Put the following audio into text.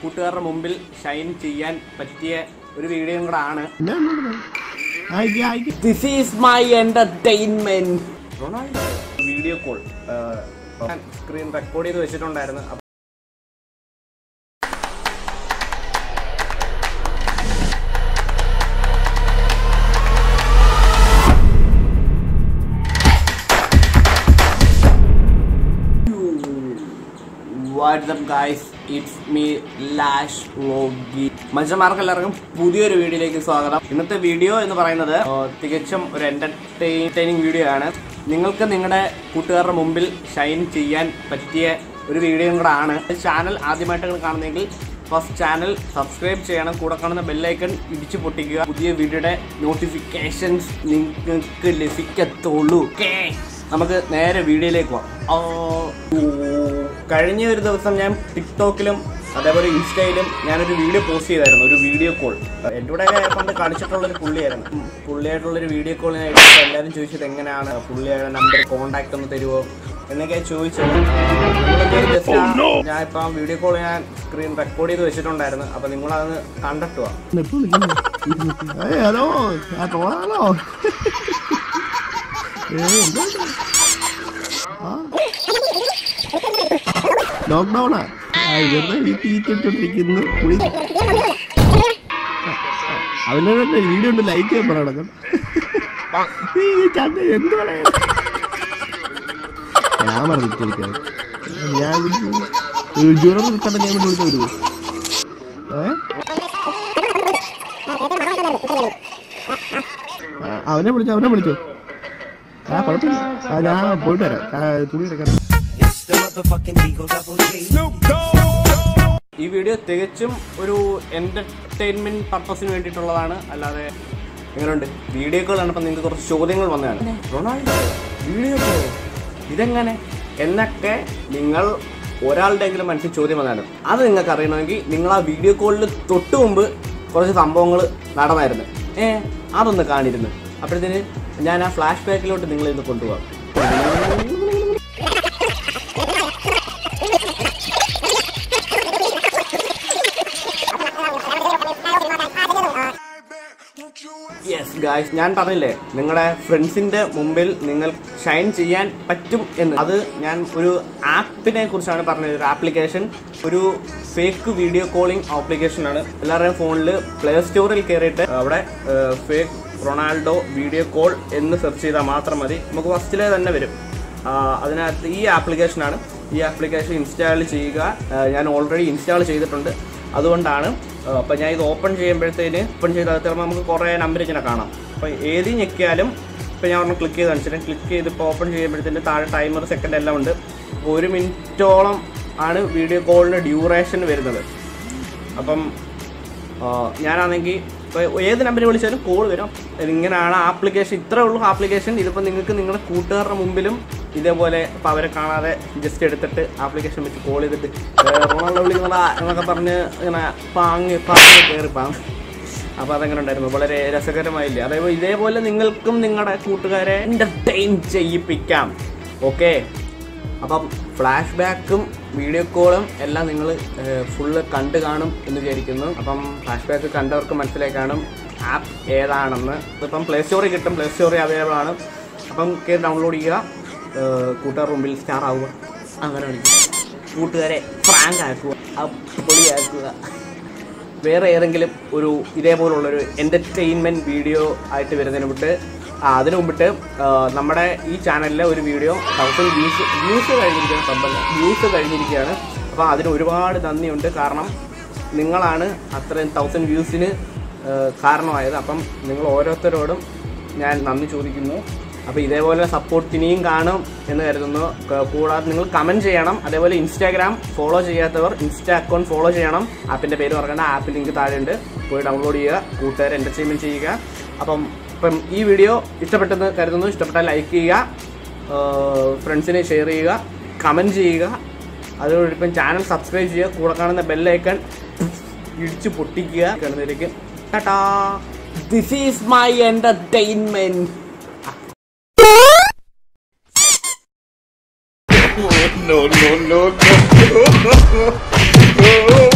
കൂട്ടുകാരുടെ മുമ്പിൽ ഷൈൻ ചെയ്യാൻ പറ്റിയ ഒരു വീഡിയോ കൂടെ ആണ് this is my entertainment video call screen record ചെയ്ത് വെച്ചിട്ടുണ്ടായിരുന്നു അപ്പൊ വാട്സ്ആപ്പ് ഗായ്സ് ഇറ്റ്സ് മീ ലാഷ് വ്ലോഗി മനുഷ്യന്മാർക്ക് എല്ലാവർക്കും പുതിയൊരു വീഡിയോയിലേക്ക് സ്വാഗതം ഇന്നത്തെ വീഡിയോ എന്ന് പറയുന്നത് ആ, തികച്ചും ഒരു എന്റർടൈനിങ് വീഡിയോ ആണ് നിങ്ങൾക്ക് നിങ്ങളുടെ കൂട്ടുകാരുടെ മുമ്പിൽ ഷൈൻ ചെയ്യാൻ പറ്റിയ ഒരു വീഡിയോ കൂടെ ആണ് ചാനൽ ആദ്യമായിട്ടാണ് കാണുന്നതെങ്കിൽ ഫസ്റ്റ് ചാനൽ സബ്സ്ക്രൈബ് ചെയ്യണം കൂടെ കാണുന്ന ബെല്ലൈക്കൺ ഇടിച്ചു പൊട്ടിക്കുക പുതിയ വീഡിയോയുടെ നോട്ടിഫിക്കേഷൻസ് നിങ്ങൾക്ക് ലഭിക്കത്തുള്ളൂ ഓക്കേ നമുക്ക് നേരെ വീഡിയോയിലേക്ക് പോകാം ആ, ഓ, കഴിഞ്ഞ ഒരു ദിവസം ഞാൻ ടിക്ടോക്കിലും അതേപോലെ ഇൻസ്റ്റയിലും ഞാനൊരു വീഡിയോ പോസ്റ്റ് ചെയ്തായിരുന്നു ഒരു വീഡിയോ കോൾ എൻ്റെ കൂടെ പണ്ട് കളിച്ചിട്ടുള്ളൊരു പുള്ളിയായിരുന്നു ഉം, പുള്ളിയായിട്ടുള്ളൊരു വീഡിയോ കോളിനായിട്ട് എല്ലാവരും ചോദിച്ചത് എങ്ങനെയാണ് പുള്ളിയുടെ നമ്പർ കോൺടാക്ട് ഒന്ന് തരുമോ എന്നൊക്കെ ചോദിച്ചത് ആ, നിങ്ങളെന്തായാലും just ആ- ഞാൻ ഇപ്പം വീഡിയോ കോൾ ഞാൻ സ്ക്രീൻ റെക്കോർഡ് ചെയ്ത് വെച്ചിട്ടുണ്ടായിരുന്നു അപ്പം നിങ്ങളതൊന്ന് കണ്ടിട്ട് വാ ഹലോ ആ ട്രോളാണോ ലോക്ക്ഡൗണാ ഇവരുടെ വീട്ടിൽ ഈറ്റിട്ടിരിക്കുന്നു കുളി അവനോട് വീഡിയോ ഉണ്ട് ലൈക്ക് ചെയ്യാൻ പറയണം ഈ ചന്ത എന്ത് പറയാ ഞാൻ പറഞ്ഞിട്ടിരിക്കാം ഞാൻ ജ്വരം നിൽക്കണ്ട ഞാൻ വിളിച്ചു വരുമോ ഏ ആ, അവനെ വിളിച്ചു അവനെ വിളിച്ചു ആ കുഴപ്പമില്ല ആ ഞാൻ പോയിട്ട് വരാം ആ, തുണി എടുക്കാം ഈ വീഡിയോ തികച്ചും ഒരു എന്റർടൈൻമെന്റ് പർപ്പസിന് വേണ്ടിയിട്ടുള്ളതാണ് അല്ലാതെ എങ്ങനെയുണ്ട് വീഡിയോ കോൾ കണ്ടപ്പോൾ നിങ്ങൾക്ക് കുറച്ച് ചോദ്യങ്ങൾ വന്നതാണ് റൊണാൾഡോ വീഡിയോ കോൾ ഇതെങ്ങനെ എന്നൊക്കെ നിങ്ങൾ ഒരാളുടെയെങ്കിലും മനസ്സിൽ ചോദ്യം വന്നതാണ് അത് നിങ്ങൾക്ക് അറിയണമെങ്കിൽ നിങ്ങൾ ആ വീഡിയോ കോളിൽ തൊട്ട് മുമ്പ് കുറച്ച് സംഭവങ്ങൾ നടന്നായിരുന്നു ഏ അതൊന്ന് കാണിരുന്നു അപ്പോഴത്തേന് ഞാൻ ആ ഫ്ലാഷ് ബാക്കിലോട്ട് നിങ്ങളെ ഇന്ന് കൊണ്ടുപോകാം യെസ് ഗായ്സ് ഞാൻ പറഞ്ഞില്ലേ നിങ്ങളുടെ ഫ്രണ്ട്സിന്റെ മുമ്പിൽ നിങ്ങൾ ഷൈൻ ചെയ്യാൻ പറ്റും എന്ന് അത് ഞാൻ ഒരു ആപ്പിനെ കുറിച്ചാണ് പറഞ്ഞത് ഒരു ആപ്ലിക്കേഷൻ ഒരു ഫേക്ക് വീഡിയോ കോളിംഗ് ആപ്ലിക്കേഷൻ ആണ് എല്ലാവരുടെയും ഫോണിൽ പ്ലേ സ്റ്റോറിൽ കയറിയിട്ട് അവിടെ ഫേക്ക് റൊണാൾഡോ വീഡിയോ കോൾ എന്ന് സെർച്ച് ചെയ്താൽ മാത്രം മതി നമുക്ക് ഫസ്റ്റിലെ തന്നെ വരും ആ, അതിനകത്ത് ഈ ആപ്ലിക്കേഷനാണ് ഈ ആപ്ലിക്കേഷൻ ഇൻസ്റ്റാൾ ചെയ്യുക ആ, ഞാൻ ഓൾറെഡി ഇൻസ്റ്റാൾ ചെയ്തിട്ടുണ്ട് അതുകൊണ്ടാണ് അപ്പം ഞാൻ ഇത് ഓപ്പൺ ചെയ്യുമ്പോഴത്തേന് ഓപ്പൺ ചെയ്ത് അത് ചിലപ്പോൾ നമുക്ക് കുറേ നമ്പർ ഇങ്ങനെ കാണാം അപ്പോൾ ഏത് ഞെക്കിയാലും ഇപ്പോൾ ഞാൻ ഒരെണ്ണം ക്ലിക്ക് ചെയ്ത് കാണിച്ചിട്ട് ക്ലിക്ക് ചെയ്ത് ഇപ്പോൾ ഓപ്പൺ ചെയ്യുമ്പോഴത്തേന് താഴെ ടൈമർ സെക്കൻഡ് എല്ലാം ഉണ്ട് ഒരു മിനിറ്റോളം ആണ് വീഡിയോ കോളിന് ഡ്യൂറേഷൻ വരുന്നത് അപ്പം ആ, ഞാനാണെങ്കിൽ ഇപ്പോൾ ഏത് നമ്പറിൽ വിളിച്ചാലും കോൾ വരും ഇങ്ങനെയാണ് ആപ്ലിക്കേഷൻ ഇത്രേ ഉള്ളൂ ആപ്ലിക്കേഷൻ ഇതിപ്പോൾ നിങ്ങൾക്ക് നിങ്ങളുടെ കൂട്ടുകാരുടെ മുമ്പിലും ഇതേപോലെ ഇപ്പോൾ അവരെ കാണാതെ ജസ്റ്റ് എടുത്തിട്ട് ആപ്ലിക്കേഷൻ വെച്ച് കോൾ ചെയ്തിട്ട് ഏ, റൊണാൾഡോ വിളിക്കുന്നതാ എന്നൊക്കെ പറഞ്ഞ് ഇങ്ങനെ പാങ്ങി പാങ്ങി കയറി പാങ്ങ് അപ്പോൾ അതങ്ങനെ ഉണ്ടായിരുന്നു വളരെ രസകരമായില്ലേ അതേപോലെ ഇതേപോലെ നിങ്ങൾക്കും നിങ്ങളുടെ കൂട്ടുകാരെ എൻ്റർടൈൻ ചെയ്യിപ്പിക്കാം ഓക്കെ അപ്പം ഫ്ലാഷ് ബാക്കും വീഡിയോ കോളും എല്ലാം നിങ്ങൾ ഫുള്ള് കണ്ടു കാണും എന്ന് വിചാരിക്കുന്നു അപ്പം ഫ്ലാഷ് ബാക്ക് കണ്ടവർക്ക് മനസ്സിലായി കാണും ആപ്പ് ഏതാണെന്ന് ഇപ്പം പ്ലേ സ്റ്റോറിൽ കിട്ടും പ്ലേ സ്റ്റോറിൽ അവൈലബിൾ ആണ് അപ്പം കയറി ഡൗൺലോഡ് ചെയ്യുക ഏഹ് കൂട്ടുകാർ മുമ്പിൽ സ്റ്റാർ ആവുക അങ്ങനെ വിളിക്കുക കൂട്ടുകാരെ ഫ്രാങ്ക് ആക്കുക പൊളിയാക്കുക വേറെ ഏതെങ്കിലും ഒരു ഇതേപോലുള്ളൊരു എൻ്റർടൈൻമെൻറ്റ് വീഡിയോ ആയിട്ട് വരുന്നതിന് മുമ്പ് ആ അതിന് മുമ്പിട്ട് ആ, നമ്മുടെ ഈ ചാനലിലെ ഒരു വീഡിയോ തൗസൻഡ് വ്യൂസ് വ്യൂസ് കഴിഞ്ഞിരിക്കുന്ന സംഭവം വ്യൂസ് കഴിഞ്ഞിരിക്കുകയാണ് അപ്പോൾ അതിന് ഒരുപാട് നന്ദിയുണ്ട് കാരണം നിങ്ങളാണ് അത്രയും തൗസൻഡ് വ്യൂസിന് കാരണമായത് അപ്പം നിങ്ങൾ ഓരോരുത്തരോടും ഞാൻ നന്ദി ചോദിക്കുന്നു അപ്പോൾ ഇതേപോലെ സപ്പോർട്ട് ഇനിയും കാണും എന്ന് കരുതുന്നു ക- കൂടാതെ നിങ്ങൾ കമൻറ്റ് ചെയ്യണം അതേപോലെ ഇൻസ്റ്റാഗ്രാം ഫോളോ ചെയ്യാത്തവർ ഇൻസ്റ്റാ അക്കൗണ്ട് ഫോളോ ചെയ്യണം ആപ്പിൻ്റെ പേര് പറയേണ്ട ആപ്പ് ലിങ്ക് താഴെയുണ്ട് പോയി ഡൗൺലോഡ് ചെയ്യുക കൂട്ടുകാരെ എൻ്റർടൈൻമെൻറ്റ് ചെയ്യുക അപ്പം ഇപ്പം ഈ വീഡിയോ ഇഷ്ടപ്പെട്ടെന്ന് കരുതുന്നു ഇഷ്ടപ്പെട്ടാൽ ലൈക്ക് ചെയ്യുക ഫ്രണ്ട്സിനെ ഷെയർ ചെയ്യുക കമൻറ്റ് ചെയ്യുക അതോടൊപ്പം ചാനൽ സബ്സ്ക്രൈബ് ചെയ്യുക കൂടെ കാണുന്ന ബെല്ലൈക്കൺ ഇടിച്ചു പൊട്ടിക്കുക കിടന്നിരിക്കും ടാറ്റാ this is my entertainment no, no, no, no.